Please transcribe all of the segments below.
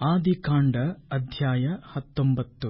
ಆದಿಕಾಂಡ ಅಧ್ಯಾಯ ಹತ್ತೊಂಬತ್ತು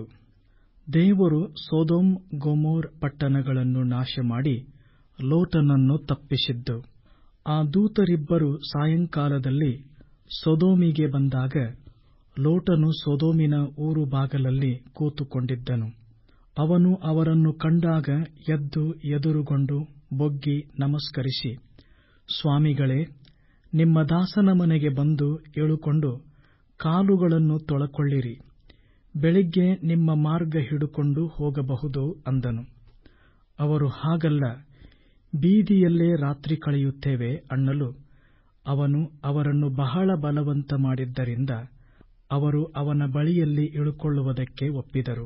ದೇವರು ಸೊದೋಮ್ ಗೊಮೋರ್ ಪಟ್ಟಣಗಳನ್ನು ನಾಶಮಾಡಿ ಲೋಟನನ್ನು ತಪ್ಪಿಸಿದ್ದು ಆ ದೂತರಿಬ್ಬರು ಸಾಯಂಕಾಲದಲ್ಲಿ ಸೊದೋಮಿಗೆ ಬಂದಾಗ ಲೋಟನು ಸೊದೋಮಿನ ಊರು ಬಾಗಲಲ್ಲಿ ಕೂತುಕೊಂಡಿದ್ದನು ಅವನು ಅವರನ್ನು ಕಂಡಾಗ ಎದ್ದು ಎದುರುಗೊಂಡು ಬೊಗ್ಗಿ ನಮಸ್ಕರಿಸಿ ಸ್ವಾಮಿಗಳೇ ನಿಮ್ಮ ದಾಸನ ಮನೆಗೆ ಬಂದು ಇಳುಕೊಂಡು ಕಾಲುಗಳನ್ನು ತೊಳಕೊಳ್ಳಿರಿ ಬೆಳಿಗ್ಗೆ ನಿಮ್ಮ ಮಾರ್ಗ ಹಿಡುಕೊಂಡು ಹೋಗಬಹುದು ಅಂದನು ಅವರು ಹಾಗಲ್ಲ ಬೀದಿಯಲ್ಲೇ ರಾತ್ರಿ ಕಳೆಯುತ್ತೇವೆ ಅನ್ನಲು ಅವನು ಅವರನ್ನು ಬಹಳ ಬಲವಂತ ಮಾಡಿದ್ದರಿಂದ ಅವರು ಅವನ ಬಳಿಯಲ್ಲಿ ಇಳುಕೊಳ್ಳುವುದಕ್ಕೆ ಒಪ್ಪಿದರು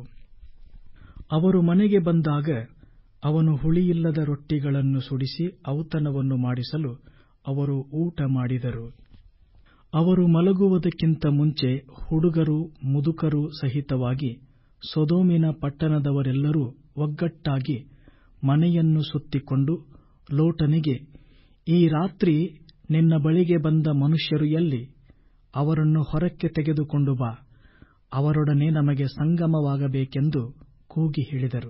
ಅವರು ಮನೆಗೆ ಬಂದಾಗ ಅವನು ಹುಳಿಯಿಲ್ಲದ ರೊಟ್ಟಿಗಳನ್ನು ಸುಡಿಸಿ ಔತಣವನ್ನು ಮಾಡಿಸಲು ಅವರು ಊಟ ಮಾಡಿದರು ಅವರು ಮಲಗುವುದಕ್ಕಿಂತ ಮುಂಚೆ ಹುಡುಗರು ಮುದುಕರು ಸಹಿತವಾಗಿ ಸೊದೋಮಿನ ಪಟ್ಟಣದವರೆಲ್ಲರೂ ಒಗ್ಗಟ್ಟಾಗಿ ಮನೆಯನ್ನು ಸುತ್ತಿಕೊಂಡು ಲೋಟನಿಗೆ ಈ ರಾತ್ರಿ ನಿನ್ನ ಬಳಿಗೆ ಬಂದ ಮನುಷ್ಯರು ಎಲ್ಲಿ ಅವರನ್ನು ಹೊರಕ್ಕೆ ತೆಗೆದುಕೊಂಡು ಬಾ ಅವರೊಡನೆ ನಮಗೆ ಸಂಗಮವಾಗಬೇಕೆಂದು ಕೂಗಿ ಹೇಳಿದರು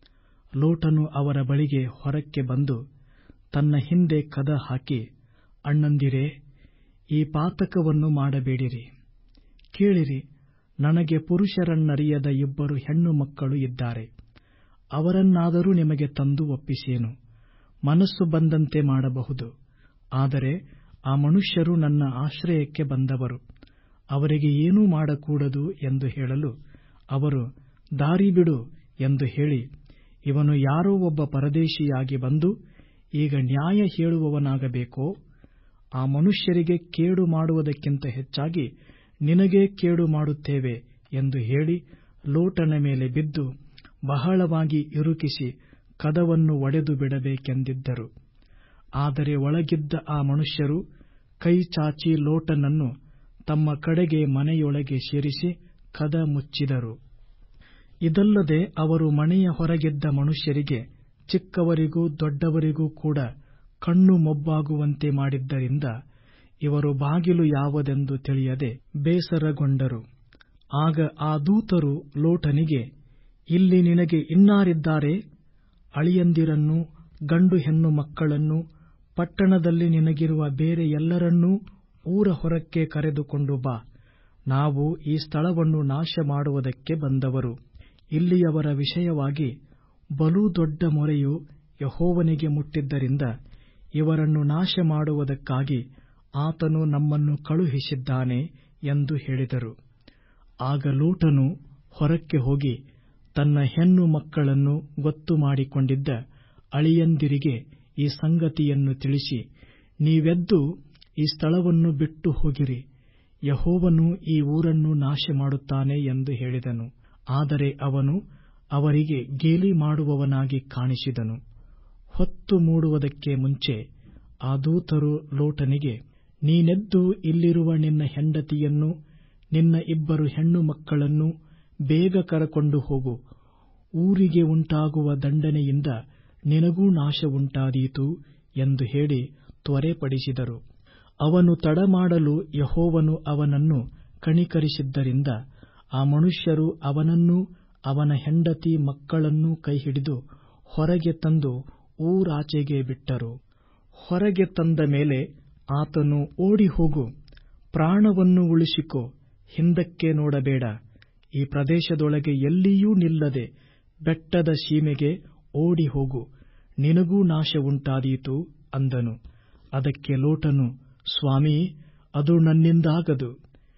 ಲೋಟನು ಅವರ ಬಳಿಗೆ ಹೊರಕ್ಕೆ ಬಂದು ತನ್ನ ಹಿಂದೆ ಕದ ಹಾಕಿ ಅಣ್ಣಂದಿರೇ ಈ ಪಾತಕವನ್ನು ಮಾಡಬೇಡಿರಿ ಕೇಳಿರಿ ನನಗೆ ಪುರುಷರನ್ನರಿಯದ ಇಬ್ಬರು ಹೆಣ್ಣು ಮಕ್ಕಳು ಇದ್ದಾರೆ ಅವರನ್ನಾದರೂ ನಿಮಗೆ ತಂದು ಒಪ್ಪಿಸೇನು ಮನಸ್ಸು ಬಂದಂತೆ ಮಾಡಬಹುದು ಆದರೆ ಆ ಮನುಷ್ಯರು ನನ್ನ ಆಶ್ರಯಕ್ಕೆ ಬಂದವರು ಅವರಿಗೆ ಏನೂ ಮಾಡಕೂಡದು ಎಂದು ಹೇಳಲು ಅವರು ದಾರಿ ಬಿಡು ಎಂದು ಹೇಳಿ ಇವನು ಯಾರೋ ಒಬ್ಬ ಪರದೇಶಿಯಾಗಿ ಬಂದು ಈಗ ನ್ಯಾಯ ಹೇಳುವವನಾಗಬೇಕೋ ಆ ಮನುಷ್ಯರಿಗೆ ಕೇಡು ಮಾಡುವುದಕ್ಕಿಂತ ಹೆಚ್ಚಾಗಿ ನಿನಗೇ ಕೇಡು ಮಾಡುತ್ತೇವೆ ಎಂದು ಹೇಳಿ ಲೋಟನ ಮೇಲೆ ಬಿದ್ದು ಬಹಳವಾಗಿ ಇರುಕಿಸಿ ಕದವನ್ನು ಒಡೆದು ಬಿಡಬೇಕೆಂದಿದ್ದರು ಆದರೆ ಒಳಗಿದ್ದ ಆ ಮನುಷ್ಯರು ಕೈ ಚಾಚಿ ಲೋಟನನ್ನು ತಮ್ಮ ಕಡೆಗೆ ಮನೆಯೊಳಗೆ ಸೇರಿಸಿ ಕದ ಮುಚ್ಚಿದರು ಇದಲ್ಲದೆ ಅವರು ಮನೆಯ ಹೊರಗಿದ್ದ ಮನುಷ್ಯರಿಗೆ ಚಿಕ್ಕವರಿಗೂ ದೊಡ್ಡವರಿಗೂ ಕೂಡ ಕಣ್ಣು ಮೊಬ್ಬಾಗುವಂತೆ ಮಾಡಿದ್ದರಿಂದ ಇವರು ಬಾಗಿಲು ಯಾವುದೆಂದು ತಿಳಿಯದೆ ಬೇಸರಗೊಂಡರು ಆಗ ಆ ದೂತರು ಲೋಟನಿಗೆ ಇಲ್ಲಿ ನಿನಗೆ ಇನ್ನಾರಿದ್ದಾರೆ ಅಳಿಯಂದಿರನ್ನೂ ಗಂಡು ಹೆಣ್ಣು ಮಕ್ಕಳನ್ನೂ ಪಟ್ಟಣದಲ್ಲಿ ನಿನಗಿರುವ ಬೇರೆ ಎಲ್ಲರನ್ನೂ ಊರ ಹೊರಕ್ಕೆ ಕರೆದುಕೊಂಡು ಬಾ ನಾವು ಈ ಸ್ಥಳವನ್ನು ನಾಶ ಮಾಡುವುದಕ್ಕೆ ಬಂದವರು ಇಲ್ಲಿಯವರ ವಿಷಯವಾಗಿ ಬಲೂ ದೊಡ್ಡ ಮೊರೆಯು ಯಹೋವನಿಗೆ ಮುಟ್ಟಿದ್ದರಿಂದ ಇವರನ್ನು ನಾಶ ಮಾಡುವುದಕ್ಕಾಗಿ ಆತನು ನಮ್ಮನ್ನು ಕಳುಹಿಸಿದ್ದಾನೆ ಎಂದು ಹೇಳಿದರು ಆಗ ಲೋಟನು ಹೊರಕ್ಕೆ ಹೋಗಿ ತನ್ನ ಹೆಣ್ಣು ಮಕ್ಕಳನ್ನು ಗೊತ್ತು ಮಾಡಿಕೊಂಡಿದ್ದ ಅಳಿಯಂದಿರಿಗೆ ಈ ಸಂಗತಿಯನ್ನು ತಿಳಿಸಿ ನೀವೆದ್ದು ಈ ಸ್ಥಳವನ್ನು ಬಿಟ್ಟು ಹೋಗಿರಿ ಯಹೋವನು ಈ ಊರನ್ನು ನಾಶ ಮಾಡುತ್ತಾನೆ ಎಂದು ಹೇಳಿದನು ಆದರೆ ಅವನು ಅವರಿಗೆ ಗೇಲಿ ಮಾಡುವವನಾಗಿ ಕಾಣಿಸಿದನು ಹೊತ್ತು ಮೂಡುವುದಕ್ಕೆ ಮುಂಚೆ ಆ ದೂತರು ಲೋಟನಿಗೆ ನೀನೆದ್ದು ಇಲ್ಲಿರುವ ನಿನ್ನ ಹೆಂಡತಿಯನ್ನು ನಿನ್ನ ಇಬ್ಬರು ಹೆಣ್ಣು ಮಕ್ಕಳನ್ನು ಬೇಗ ಕರಕೊಂಡು ಹೋಗು ಊರಿಗೆ ಉಂಟಾಗುವ ದಂಡನೆಯಿಂದ ನಿನಗೂ ನಾಶ ಉಂಟಾದೀತು ಎಂದು ಹೇಳಿ ತ್ವರೆಪಡಿಸಿದರು ಅವನು ತಡಮಾಡಲು ಯಹೋವನು ಅವನನ್ನು ಕಣಿಕರಿಸಿದ್ದರಿಂದ ಆ ಮನುಷ್ಯರು ಅವನನ್ನೂ ಅವನ ಹೆಂಡತಿ ಮಕ್ಕಳನ್ನೂ ಕೈಹಿಡಿದು ಹೊರಗೆ ತಂದು ಊರಾಚೆಗೆ ಬಿಟ್ಟರು ಹೊರಗೆ ತಂದ ಮೇಲೆ ಆತನು ಓಡಿ ಹೋಗು ಪ್ರಾಣವನ್ನು ಉಳಿಸಿಕೊ ಹಿಂದಕ್ಕೆ ನೋಡಬೇಡ ಈ ಪ್ರದೇಶದೊಳಗೆ ಎಲ್ಲಿಯೂ ನಿಲ್ಲದೆ ಬೆಟ್ಟದ ಸೀಮೆಗೆ ಓಡಿ ಹೋಗು ನಿನಗೂ ನಾಶ ಉಂಟಾದೀತು ಅಂದನು ಅದಕ್ಕೆ ಲೋಟನು ಸ್ವಾಮಿ ಅದು ನನ್ನಿಂದಾಗದು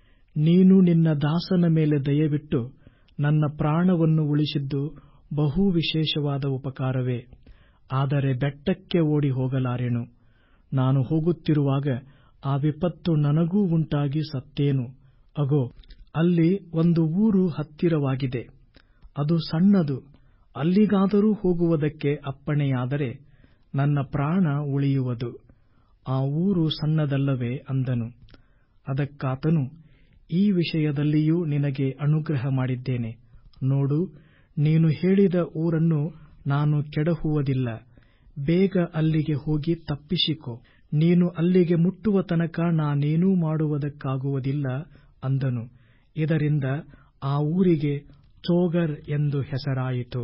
ನೀನು ನಿನ್ನ ದಾಸನ ಮೇಲೆ ದಯವಿಟ್ಟು ನನ್ನ ಪ್ರಾಣವನ್ನು ಉಳಿಸಿದ್ದು ಬಹು ವಿಶೇಷವಾದ ಉಪಕಾರವೇ ಆದರೆ ಬೆಟ್ಟಕ್ಕೆ ಓಡಿ ಹೋಗಲಾರೆನು ನಾನು ಹೋಗುತ್ತಿರುವಾಗ ಆ ವಿಪತ್ತು ನನಗೂ ಉಂಟಾಗಿ ಸತ್ತೇನು ಅಗೋ ಅಲ್ಲಿ ಒಂದು ಊರು ಹತ್ತಿರವಾಗಿದೆ ಅದು ಸಣ್ಣದು ಅಲ್ಲಿಗಾದರೂ ಹೋಗುವುದಕ್ಕೆ ಅಪ್ಪಣೆಯಾದರೆ ನನ್ನ ಪ್ರಾಣ ಉಳಿಯುವುದು ಆ ಊರು ಸಣ್ಣದಲ್ಲವೇ ಅಂದನು ಅದಕ್ಕಾತನು ಈ ವಿಷಯದಲ್ಲಿಯೂ ನಿನಗೆ ಅನುಗ್ರಹ ಮಾಡಿದ್ದೇನೆ ನೋಡು ನೀನು ಹೇಳಿದ ಊರನ್ನು ನಾನು ಕೆಡಹುವುದಿಲ್ಲ ಬೇಗ ಅಲ್ಲಿಗೆ ಹೋಗಿ ತಪ್ಪಿಸಿಕೊ ನೀನು ಅಲ್ಲಿಗೆ ಮುಟ್ಟುವ ತನಕ ನಾನೇನೂ ಮಾಡುವುದಕ್ಕಾಗುವುದಿಲ್ಲ ಅಂದನು ಇದರಿಂದ ಆ ಊರಿಗೆ ಚೋಗರ್ ಎಂದು ಹೆಸರಾಯಿತು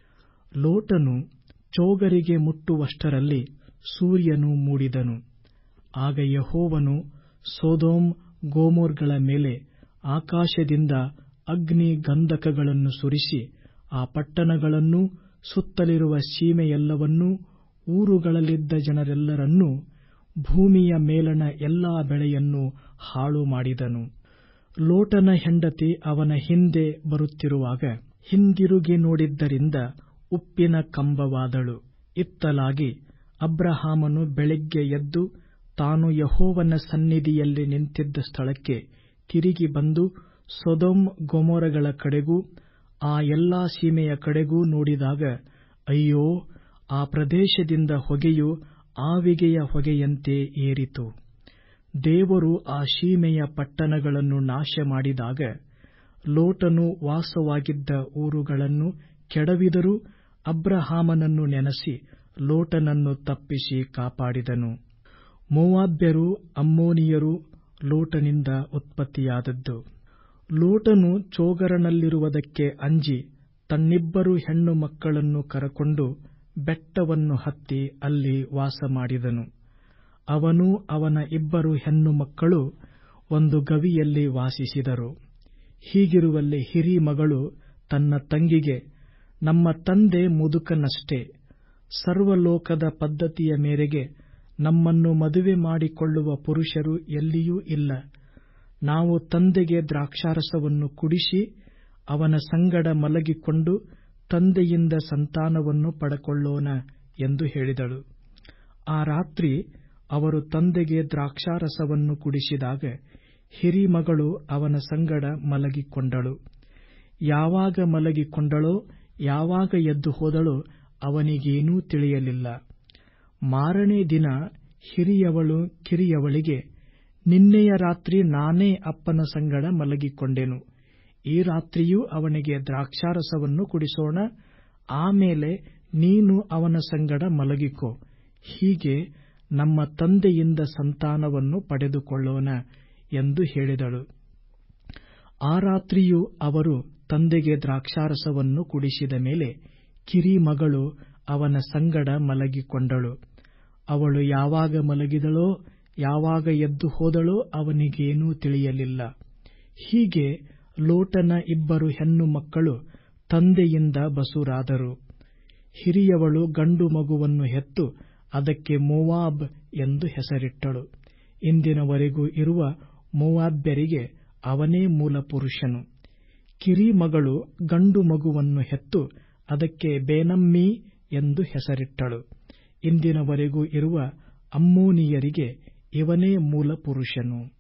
ಲೋಟನು ಚೋಗರಿಗೆ ಮುಟ್ಟುವಷ್ಟರಲ್ಲಿ ಸೂರ್ಯನು ಮೂಡಿದನು ಆಗ ಯೆಹೋವನು ಸೊದೋಮ್ ಗೊಮೋರ್ಗಳ ಮೇಲೆ ಆಕಾಶದಿಂದ ಅಗ್ನಿ ಗಂಧಕಗಳನ್ನು ಸುರಿಸಿ ಆ ಪಟ್ಟಣಗಳನ್ನೂ ಸುತ್ತಲಿರುವ ಸೀಮೆಯೆಲ್ಲವನ್ನೂ ಊರುಗಳಲ್ಲಿದ್ದ ಜನರೆಲ್ಲರನ್ನೂ ಭೂಮಿಯ ಮೇಲಣ ಎಲ್ಲಾ ಬೆಳೆಯನ್ನೂ ಹಾಳು ಮಾಡಿದನು ಲೋಟನ ಹೆಂಡತಿ ಅವನ ಹಿಂದೆ ಬರುತ್ತಿರುವಾಗ ಹಿಂದಿರುಗಿ ನೋಡಿದ್ದರಿಂದ ಉಪ್ಪಿನ ಕಂಬವಾದಳು ಇತ್ತಲಾಗಿ ಅಬ್ರಹಾಮನು ಬೆಳಿಗ್ಗೆ ಎದ್ದು ತಾನು ಯೆಹೋವನ ಸನ್ನಿಧಿಯಲ್ಲಿ ನಿಂತಿದ್ದ ಸ್ಥಳಕ್ಕೆ ತಿರುಗಿ ಬಂದು ಸೊದೋಮ್ ಗೊಮೋರಗಳ ಕಡೆಗೂ ಆ ಎಲ್ಲಾ ಸೀಮೆಯ ಕಡೆಗೂ ನೋಡಿದಾಗ ಅಯ್ಯೋ ಆ ಪ್ರದೇಶದಿಂದ ಹೊಗೆಯು ಆವಿಗೆಯ ಹೊಗೆಯಂತೆ ಏರಿತು ದೇವರು ಆ ಸೀಮೆಯ ಪಟ್ಟಣಗಳನ್ನು ನಾಶಮಾಡಿದಾಗ ಲೋಟನು ವಾಸವಾಗಿದ್ದ ಊರುಗಳನ್ನು ಕೆಡವಿದರೂ ಅಬ್ರಹಾಮನನ್ನು ನೆನಸಿ ಲೋಟನನ್ನು ತಪ್ಪಿಸಿ ಕಾಪಾಡಿದನು ಮೋವಾಬ್ಯರು ಅಮ್ಮೋನಿಯರು ಲೋಟನಿಂದ ಉತ್ಪತ್ತಿಯಾದದ್ದು ಲೋಟನು ಚೋಗರನಲ್ಲಿರುವುದಕ್ಕೆ ಅಂಜಿ ತನ್ನಿಬ್ಬರು ಹೆಣ್ಣು ಮಕ್ಕಳನ್ನು ಕರಕೊಂಡು ಬೆಟ್ಟವನ್ನು ಹತ್ತಿ ಅಲ್ಲಿ ವಾಸಮಾಡಿದನು ಅವನೂ ಅವನ ಇಬ್ಬರು ಹೆಣ್ಣು ಮಕ್ಕಳು ಒಂದು ಗವಿಯಲ್ಲಿ ವಾಸಿಸಿದರು ಹೀಗಿರುವಲ್ಲಿ ಹಿರೀ ಮಗಳು ತನ್ನ ತಂಗಿಗೆ ನಮ್ಮ ತಂದೆ ಮುದುಕನಷ್ಟೇ ಸರ್ವಲೋಕದ ಪದ್ಧತಿಯ ಮೇರೆಗೆ ನಮ್ಮನ್ನು ಮದುವೆ ಮಾಡಿಕೊಳ್ಳುವ ಪುರುಷರು ಎಲ್ಲಿಯೂ ಇಲ್ಲ ನಾವು ತಂದೆಗೆ ದ್ರಾಕ್ಷಾರಸವನ್ನು ಕುಡಿಸಿ ಅವನ ಸಂಗಡ ಮಲಗಿಕೊಂಡು ತಂದೆಯಿಂದ ಸಂತಾನವನ್ನು ಪಡಕೊಳ್ಳೋಣ ಎಂದು ಹೇಳಿದಳು ಆ ರಾತ್ರಿ ಅವರು ತಂದೆಗೆ ದ್ರಾಕ್ಷಾರಸವನ್ನು ಕುಡಿಸಿದಾಗ ಹಿರೀಮಗಳು ಅವನ ಸಂಗಡ ಮಲಗಿಕೊಂಡಳು ಯಾವಾಗ ಮಲಗಿಕೊಂಡಳೋ ಯಾವಾಗ ಎದ್ದು ಹೋದಳೋ ಅವನಿಗೇನೂ ತಿಳಿಯಲಿಲ್ಲ ಮಾರನೇ ದಿನ ಹಿರಿಯವಳು ಕಿರಿಯವಳಿಗೆ ನಿನ್ನೆಯ ರಾತ್ರಿ ನಾನೇ ಅಪ್ಪನ ಸಂಗಡ ಮಲಗಿಕೊಂಡೆನು ಈ ರಾತ್ರಿಯೂ ಅವನಿಗೆ ದ್ರಾಕ್ಷಾರಸವನ್ನು ಕುಡಿಸೋಣ ಆಮೇಲೆ ನೀನು ಅವನ ಸಂಗಡ ಮಲಗಿಕೋ ಹೀಗೆ ನಮ್ಮ ತಂದೆಯಿಂದ ಸಂತಾನವನ್ನು ಪಡೆದುಕೊಳ್ಳೋಣ ಎಂದು ಹೇಳಿದಳು ಆ ರಾತ್ರಿಯೂ ಅವರು ತಂದೆಗೆ ದ್ರಾಕ್ಷಾರಸವನ್ನು ಕುಡಿಸಿದ ಮೇಲೆ ಕಿರಿಮಗಳು ಅವನ ಸಂಗಡ ಮಲಗಿಕೊಂಡಳು ಅವಳು ಯಾವಾಗ ಮಲಗಿದಳೋ ಯಾವಾಗ ಎದ್ದು ಹೋದಳೋ ಅವನಿಗೇನೂ ತಿಳಿಯಲಿಲ್ಲ ಹೀಗೆ ಲೋಟನ ಇಬ್ಬರು ಹೆಣ್ಣು ಮಕ್ಕಳು ತಂದೆಯಿಂದ ಬಸುರಾದರು ಹಿರಿಯವಳು ಗಂಡು ಮಗುವನ್ನು ಹೆತ್ತು ಅದಕ್ಕೆ ಮೋವಾಬ್ ಎಂದು ಹೆಸರಿಟ್ಟಳು ಇಂದಿನವರೆಗೂ ಇರುವ ಮೋವಾಬ್ಯರಿಗೆ ಅವನೇ ಮೂಲಪುರುಷನು ಕಿರಿಮಗಳು ಗಂಡು ಮಗುವನ್ನು ಹೆತ್ತು ಅದಕ್ಕೆ ಬೇನಮ್ಮೀ ಎಂದು ಹೆಸರಿಟ್ಟಳು ಇಂದಿನವರೆಗೂ ಇರುವ ಅಮ್ಮೋನಿಯರಿಗೆ ಇವನೇ ಮೂಲಪುರುಷನು